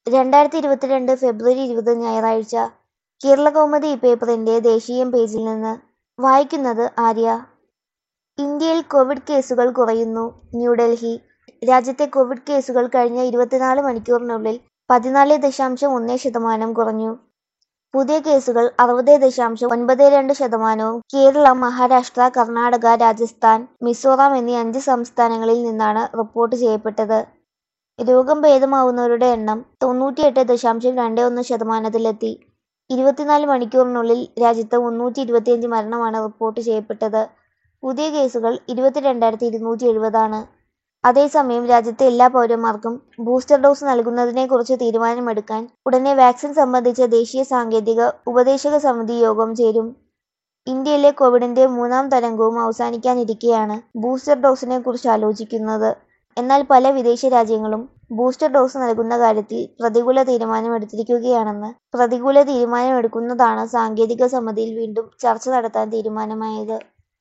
രണ്ടായിരത്തി ഇരുപത്തിരണ്ട് ഫെബ്രുവരി ഇരുപത് ഞായറാഴ്ച കേരളകൗമുദി പേപ്പറിന്റെ ദേശീയം പേജിൽ നിന്ന് വായിക്കുന്നത് ആര്യ ഇന്ത്യയിൽ കോവിഡ് കേസുകൾ കുറയുന്നു ന്യൂഡൽഹി രാജ്യത്തെ കോവിഡ് കേസുകൾ കഴിഞ്ഞ ഇരുപത്തിനാല് മണിക്കൂറിനുള്ളിൽ പതിനാല് ദശാംശം ഒന്ന് ശതമാനം കുറഞ്ഞു പുതിയ കേസുകൾ അറുപത് ദശാംശം ഒൻപത് രണ്ട് ശതമാനവും കേരളം മഹാരാഷ്ട്ര കർണാടക രാജസ്ഥാൻ മിസോറാം എന്നീ അഞ്ച് സംസ്ഥാനങ്ങളിൽ നിന്നാണ് റിപ്പോർട്ട് ചെയ്യപ്പെട്ടത് രോഗം ഭേദമാവുന്നവരുടെ എണ്ണം തൊണ്ണൂറ്റിയെട്ട് ദശാംശം രണ്ട് ഒന്ന് ശതമാനത്തിലെത്തി ഇരുപത്തിനാല് മണിക്കൂറിനുള്ളിൽ രാജ്യത്ത് മുന്നൂറ്റി ഇരുപത്തിയഞ്ച് മരണമാണ് റിപ്പോർട്ട് ചെയ്യപ്പെട്ടത് പുതിയ കേസുകൾ ഇരുപത്തിരണ്ടായിരത്തി ഇരുന്നൂറ്റി എഴുപതാണ് അതേസമയം രാജ്യത്തെ എല്ലാ പൗരന്മാർക്കും ബൂസ്റ്റർ ഡോസ് നൽകുന്നതിനെക്കുറിച്ച് തീരുമാനമെടുക്കാൻ ഉടനെ വാക്സിൻ സംബന്ധിച്ച ദേശീയ സാങ്കേതിക ഉപദേശക സമിതി യോഗം ചേരും ഇന്ത്യയിലെ കോവിഡിന്റെ മൂന്നാം തരംഗവും അവസാനിക്കാനിരിക്കെയാണ് ബൂസ്റ്റർ ഡോസിനെ കുറിച്ച് ആലോചിക്കുന്നത് എന്നാൽ പല വിദേശ രാജ്യങ്ങളും ബൂസ്റ്റർ ഡോസ് നൽകുന്ന കാര്യത്തിൽ പ്രതികൂല തീരുമാനമെടുത്തിരിക്കുകയാണെന്ന് പ്രതികൂല തീരുമാനമെടുക്കുന്നതാണ് സാങ്കേതിക സമിതിയിൽ വീണ്ടും ചർച്ച നടത്താൻ തീരുമാനമായത്